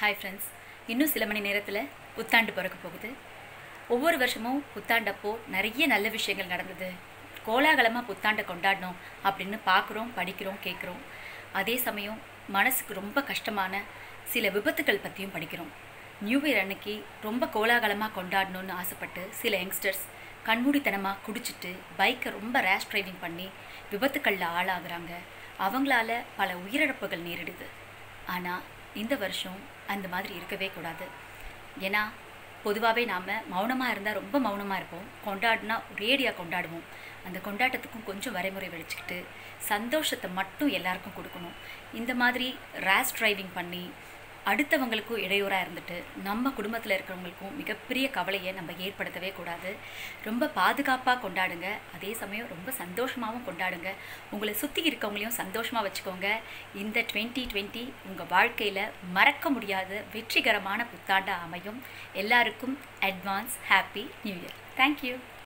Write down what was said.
hi friends இன்னும் சில மணி நேரத்தில் புத்தாண்டு பிறக்க போகுது ஒவ்வொரு வருஷமும் புத்தாண்டப்போ நிறைய நல்ல விஷயங்கள் நடந்தது கோலாகலமாக புத்தாண்டை கொண்டாடணும் அப்படின்னு பார்க்குறோம் படிக்கிறோம் கேட்குறோம் அதே சமயம் மனசுக்கு ரொம்ப கஷ்டமான சில விபத்துக்கள் பற்றியும் படிக்கிறோம் நியூ இயர் அன்னைக்கு ரொம்ப கோலாகலமாக கொண்டாடணும்னு ஆசைப்பட்டு சில யங்ஸ்டர்ஸ் கண்மூடித்தனமாக குடிச்சிட்டு பைக்கை ரொம்ப ரேஷ் டிரைவிங் பண்ணி விபத்துக்களில் ஆளாகிறாங்க அவங்களால பல உயிரிழப்புகள் நேரிடுது ஆனால் இந்த வருஷம் அந்த மாதிரி இருக்கவே கூடாது ஏன்னா பொதுவாகவே நாம் மௌனமாக இருந்தால் ரொம்ப மௌனமாக இருப்போம் கொண்டாடினா ஒரேடியாக கொண்டாடுவோம் அந்த கொண்டாட்டத்துக்கும் கொஞ்சம் வரைமுறை வச்சுக்கிட்டு சந்தோஷத்தை மட்டும் எல்லாருக்கும் கொடுக்கணும் இந்த மாதிரி ரேஷ் டிரைவிங் பண்ணி அடுத்தவங்களுக்கும் இடையூறாக இருந்துட்டு நம்ம குடும்பத்தில் இருக்கிறவங்களுக்கும் மிகப்பெரிய கவலையை நம்ம ஏற்படுத்தவே கூடாது ரொம்ப பாதுகாப்பாக கொண்டாடுங்க அதே சமயம் ரொம்ப சந்தோஷமாகவும் கொண்டாடுங்க உங்களை சுற்றி இருக்கவங்களையும் சந்தோஷமாக வச்சுக்கோங்க இந்த டுவெண்ட்டி டுவெண்ட்டி உங்கள் வாழ்க்கையில் மறக்க முடியாத வெற்றிகரமான புத்தாண்டாக அமையும் எல்லாருக்கும் advance happy new year thank you